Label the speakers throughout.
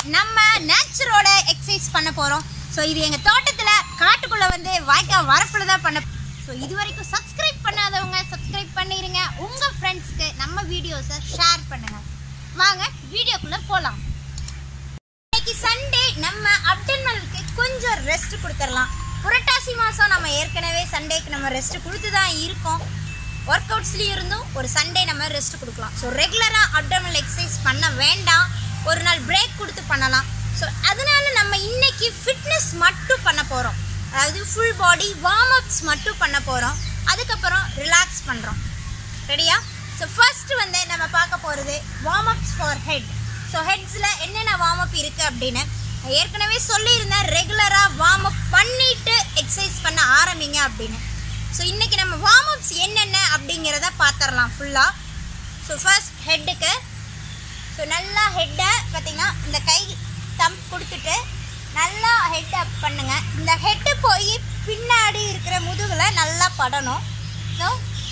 Speaker 1: நம்ம நேச்சரோட எக்ஸசைஸ் பண்ண போகிறோம் ஸோ இது எங்கள் தோட்டத்தில் காட்டுக்குள்ளே வந்து வாய்க்கா வரப்பில் தான் பண்ண ஸோ இது வரைக்கும் சப்ஸ்கிரைப் பண்ணாதவங்க சப்ஸ்கிரைப் பண்ணிடுங்க உங்கள் ஃப்ரெண்ட்ஸ்க்கு நம்ம வீடியோஸை ஷேர் பண்ணுங்க வாங்க வீடியோக்குள்ளே போகலாம் இன்னைக்கு சண்டே நம்ம அப்டர்னலுக்கு கொஞ்சம் ரெஸ்ட் கொடுத்துடலாம் புரட்டாசி மாதம் நம்ம ஏற்கனவே சண்டேக்கு நம்ம ரெஸ்ட் கொடுத்து தான் இருக்கோம் ஒர்க் அவுட்ஸ்லேயும் இருந்தும் ஒரு சண்டே நம்ம ரெஸ்ட் கொடுக்கலாம் ஸோ ரெகுலராக அப்டர்னல் எக்ஸசைஸ் பண்ண வேண்டாம் ஒரு நாள் பிரேக் கொடுத்து பண்ணலாம் ஸோ அதனால நம்ம இன்னைக்கு ஃபிட்னஸ் மட்டும் பண்ண போகிறோம் அதாவது ஃபுல் பாடி வார்ம் அப்ஸ் மட்டும் பண்ண போகிறோம் அதுக்கப்புறம் ரிலாக்ஸ் பண்ணுறோம் ரெடியா ஸோ ஃபர்ஸ்ட் வந்து நம்ம பார்க்க போகிறது warm ups for head so ஹெட்ஸில் என்னென்ன வார்ம் அப் இருக்குது அப்படின்னு நான் ஏற்கனவே சொல்லியிருந்தேன் ரெகுலராக வார்ம் அப் பண்ணிட்டு எக்ஸசைஸ் பண்ண ஆரம்பிங்க அப்படின்னு ஸோ இன்றைக்கி நம்ம வார்ம் அப்ஸ் என்னென்ன அப்படிங்கிறத பார்த்துடலாம் ஃபுல்லாக ஸோ ஃபர்ஸ்ட் ஹெட்டுக்கு ஸோ நல்லா ஹெட்டை பார்த்தீங்கன்னா இந்த கை தம்ப் கொடுத்துட்டு நல்லா ஹெட் அப் பண்ணுங்க இந்த ஹெட்டு போய் பின்னாடி இருக்கிற முதுகில் நல்லா படணும் ஸோ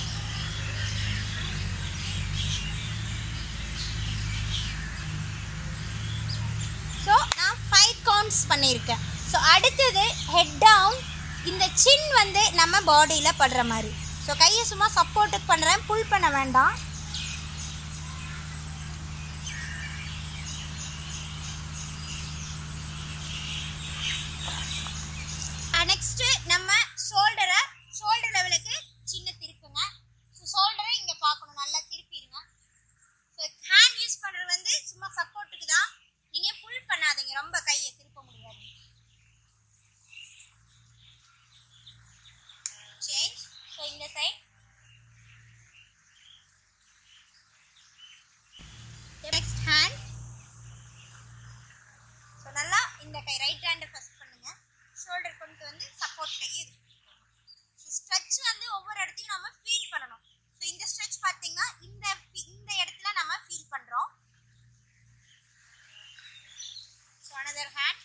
Speaker 1: ஸோ நான் ஃபைவ் கவுண்ட்ஸ் பண்ணியிருக்கேன் ஸோ அடுத்தது ஹெட் டவுன் இந்த சின் வந்து நம்ம பாடியில் படுற மாதிரி ஸோ கையை சும்மா சப்போர்ட்டுக்கு பண்ணுறேன் புல் பண்ண வேண்டாம் நெக்ஸ்ட்டு நம்ம ஷோல்டரை ஷோல்டர் லெவலுக்கு சின்ன திருப்புங்க ஸோ ஷோல்டரை இங்கே பார்க்கணும் நல்லா திருப்பிடுங்க ஸோ ஹேண்ட் யூஸ் பண்ணுறது வந்து சும்மா சப்போர்ட்டுக்கு தான் நீங்கள் புல் பண்ணாதீங்க ரொம்ப கையை திருப்ப முடியாது சேஞ்ச் ஸோ இந்த சைட் நெக்ஸ்ட் ஹேண்ட் ஸோ நல்லா இந்த கை ரைட் ஹேண்டை ஃபஸ்ட் பண்ணுங்க ஷோல்டர் கொண்டு வந்து சப்போர்ட் கை இது ஸோ ஸ்ட்ரெச் வந்து ஒவ்வொரு இடத்தையும் நம்ம ஃபீல் பண்ணணும் ஸோ இந்த ஸ்ட்ரெச் பார்த்தீங்கன்னா இந்த இந்த இடத்துல நம்ம ஃபீல் பண்ணுறோம் ஸோ அனதர் ஹேண்ட்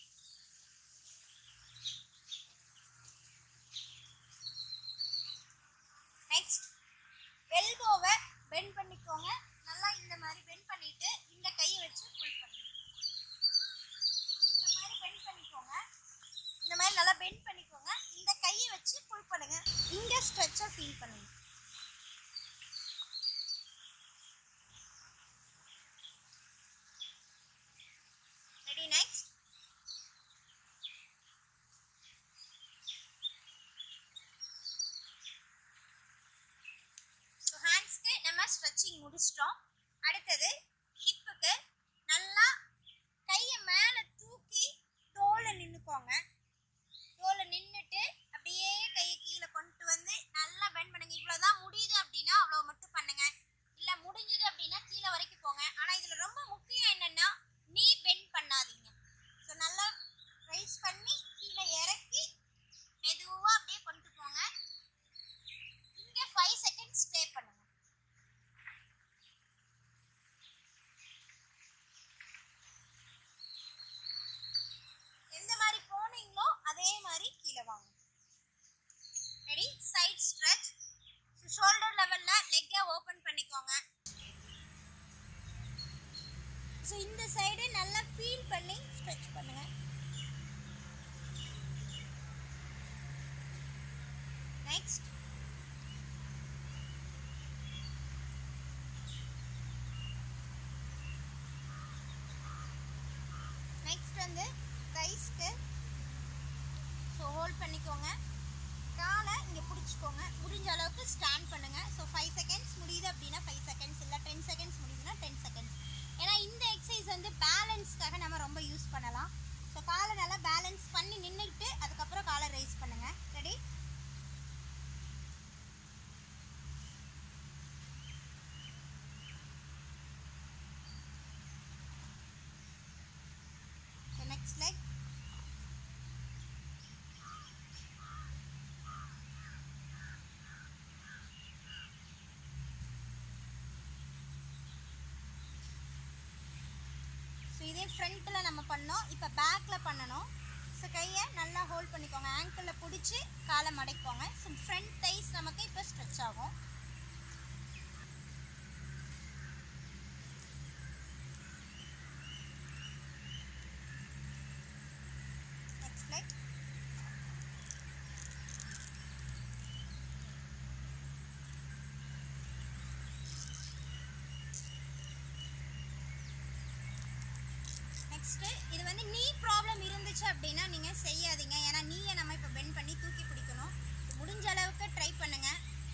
Speaker 1: நெக்ஸ்ட் எல்போவை பெண்ட் பண்ணிக்கோங்க நல்லா இந்த மாதிரி பெண்ட் பண்ணிட்டு இந்த கையை வச்சு புல் பண்ணுங்க இந்த மாதிரி பெண்ட் பண்ணிக்கோங்க இந்த மாதிரி நல்லா பெண்ட் பண்ணிக்கோங்க இந்த கையை வச்சு புல் பண்ணுங்க இங்க ஸ்ட்ரெச்சை ஃபீல் பண்ணுங்க ரெடி நெக்ஸ்ட் ஸோ ஹேண்ட்ஸ்க்கு நம்ம ஸ்ட்ரெச்சிங் முடிச்சிட்டோம் அடுத்தது ஹிப்புக்கு நல்லா கையை மேலே தூக்கி தோலை நின்றுக்கோங்க தோலை நின்றுட்டு அப்படியே கையை கீழே கொண்டு வந்து நல்லா பெண்ட் பண்ணுங்க இவ்வளோதான் முடியுது அப்படின்னா அவ்வளோ மட்டும் பண்ணுங்க இல்லை முடிஞ்சது அப்படின்னா கீழே வரைக்கும் போங்க ஆனால் இதில் ரொம்ப முக்கியம் என்னென்னா நீ பெண்ட் பண்ணாதீங்க ஸோ நல்லா ரைஸ் பண்ணி கீழே இறக்கி மெதுவாக அப்படியே கொண்டு போங்க இங்கே ஃபைவ் செகண்ட்ஸ் ஸ்டே பண்ணுங்க எந்த மாதிரி போனீங்களோ அதே மாதிரி கீழே வாங்க ரெடி சைட் ஸ்ட்ரெச் ஷோல்டர் லெவலில் லெக்கை ஓப்பன் பண்ணிக்கோங்க ஸோ இந்த சைடு நல்லா ஃபீல் பண்ணி ஸ்ட்ரெச் பண்ணுங்க நெக்ஸ்ட் நெக்ஸ்ட் வந்து ரைஸ்க்கு ஸோ ஹோல்ட் பண்ணிக்கோங்க காலை இங்கே பிடிச்சிக்கோங்க முடிஞ்ச அளவுக்கு ஸ்டாண்ட் பண்ணுங்க ஸோ ஃபைவ் செகண்ட்ஸ் முடியுது அப்படின்னா ஃபைவ் செகண்ட்ஸ் இல்லை டென் செகண்ட்ஸ் முடியுதுன்னா டென் செகண்ட்ஸ் ஏன்னா இந்த எக்ஸசைஸ் வந்து பேலன்ஸ்க்காக நம்ம ரொம்ப யூஸ் பண்ணலாம் ஸோ காலை நல்லா பேலன்ஸ் பண்ணி நின்றுக்கிட்டு அதுக்கப்புறம் காலை ரைஸ் பண்ணுங்க ரெடி நெக்ஸ்ட் லெக் ஸோ இதே ஃப்ரண்ட்டில் நம்ம பண்ணோம் இப்போ பேக்கில் பண்ணணும் ஸோ கையை நல்லா ஹோல்ட் பண்ணிக்கோங்க ஆங்கிளில் பிடிச்சி காலை மடக்கிக்கோங்க ஸோ ஃப்ரண்ட் தைஸ் நமக்கு இப்போ ஸ்ட்ரெச் ஆகும் ஓகே நெக்ஸ்ட்டு இது வந்து நீ ப்ராப்ளம் இருந்துச்சு அப்படின்னா நீங்கள் செய்யாதீங்க ஏன்னா நீயை நம்ம இப்போ பெண்ட் பண்ணி தூக்கி பிடிக்கணும் முடிஞ்ச அளவுக்கு ட்ரை பண்ணுங்க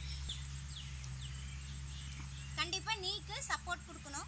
Speaker 1: கண்டிப்பாக நீக்கு சப்போர்ட் கொடுக்கணும்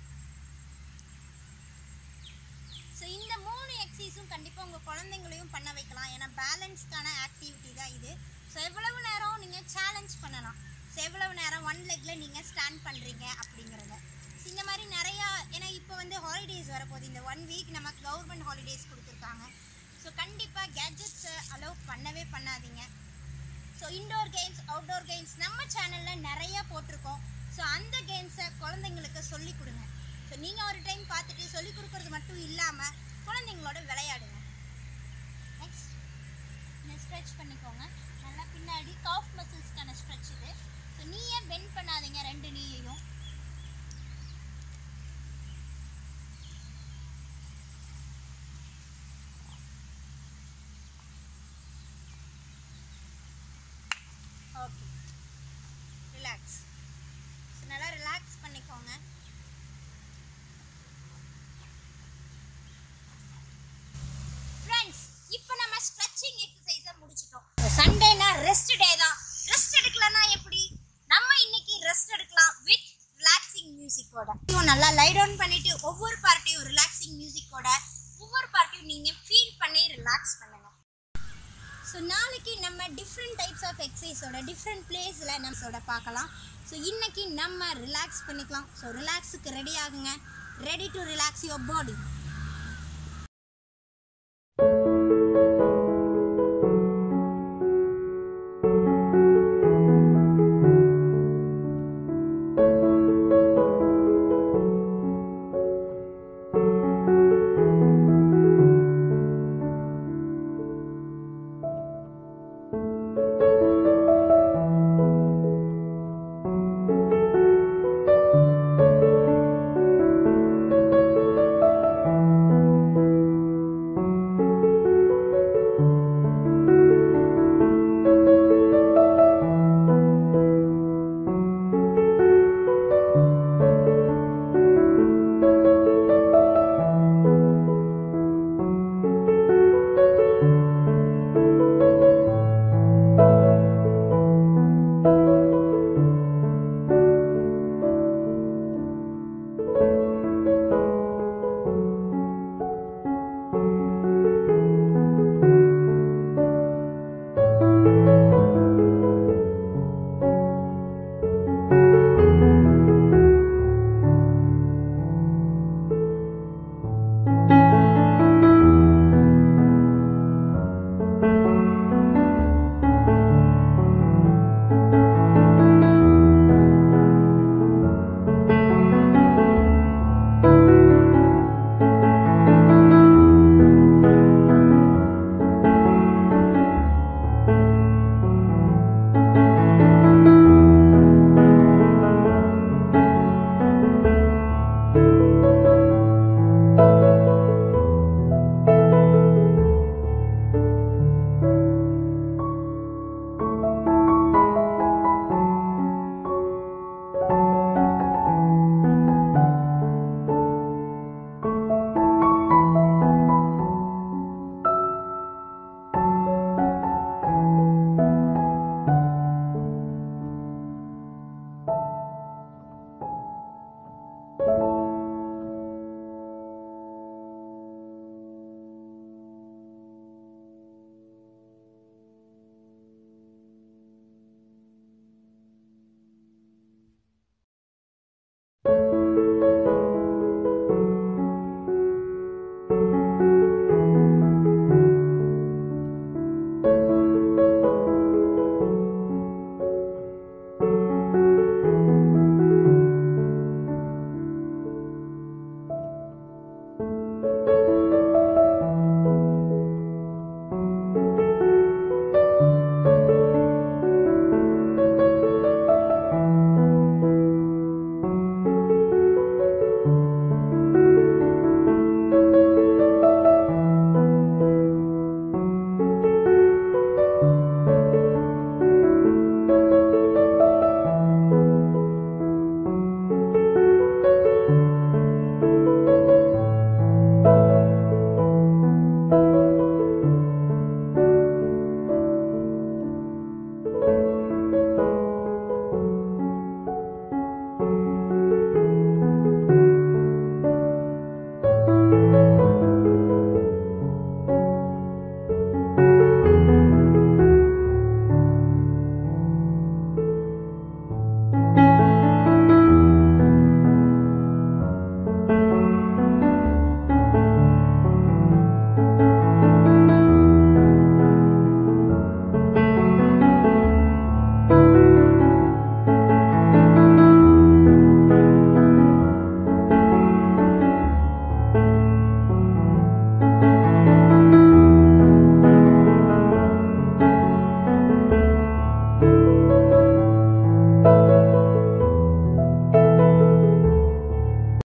Speaker 1: ஸோ இந்த மூணு எக்ஸசைஸும் கண்டிப்பாக உங்கள் குழந்தைங்களையும் பண்ண வைக்கலாம் ஏன்னா பேலன்ஸ்க்கான ஆக்டிவிட்டி தான் இது ஸோ எவ்வளவு நேரம் நீங்கள் சேலஞ்ச் பண்ணலாம் ஸோ எவ்வளவு நேரம் ஒன் லெக்கில் நீங்கள் ஸ்டாண்ட் பண்ணுறீங்க அப்படிங்கிறத So, இந்த மாதிரி நிறையா ஏன்னா இப்போ வந்து ஹாலிடேஸ் வரப்போகுது இந்த ஒன் வீக் நமக்கு கவர்மெண்ட் ஹாலிடேஸ் கொடுத்துருக்காங்க ஸோ கண்டிப்பாக கேஜெட்ஸை அலோவ் பண்ணவே பண்ணாதீங்க so indoor games outdoor games நம்ம சேனலில் நிறைய போட்டிருக்கோம் ஸோ அந்த கேம்ஸை குழந்தைங்களுக்கு சொல்லிக் கொடுங்க ஸோ நீங்கள் ஒரு டைம் பார்த்துட்டு சொல்லிக் கொடுக்கறது மட்டும் இல்லாமல் குழந்தைங்களோட விளையாடுங்க நெக்ஸ்ட் இந்த ஸ்ட்ரெச் பண்ணிக்கோங்க நல்லா பின்னாடி காஃப் மசில்ஸ்க்கான ஸ்ட்ரெச் இது ஸோ நீயே பெண்ட் பண்ணாதீங்க ரெண்டு நீயையும் ஓகே ரிலாக்ஸ் ஸோ நல்லா ரிலாக்ஸ் பண்ணிக்கோங்க ஃப்ரெண்ட்ஸ் இப்போ நம்ம ஸ்ட்ரெச்சிங் எக்ஸசைஸை முடிச்சிட்டோம் சண்டேனா ரெஸ்ட் டே தான் ரெஸ்ட் எடுக்கலனா எப்படி நம்ம இன்னைக்கு ரெஸ்ட் எடுக்கலாம் வித் ரிலாக்ஸிங் மியூசிக்கோட இதுவும் நல்லா லை டவுன் பண்ணிட்டு ஒவ்வொரு பார்ட்டையும் ரிலாக்ஸிங் மியூசிக்கோட ஒவ்வொரு பார்ட்டையும் நீங்கள் ஃபீல் பண்ணி ரிலாக்ஸ் பண்ணுங்க ஸோ நாளைக்கு நம்ம டிஃப்ரெண்ட் டைப்ஸ் ஆஃப் எக்ஸசைஸோட டிஃப்ரெண்ட் பிளேஸில் நம்மளோட பார்க்கலாம் ஸோ இன்னைக்கு நம்ம ரிலாக்ஸ் பண்ணிக்கலாம் ஸோ ரிலாக்ஸுக்கு ரெடி ஆகுங்க ready to relax your body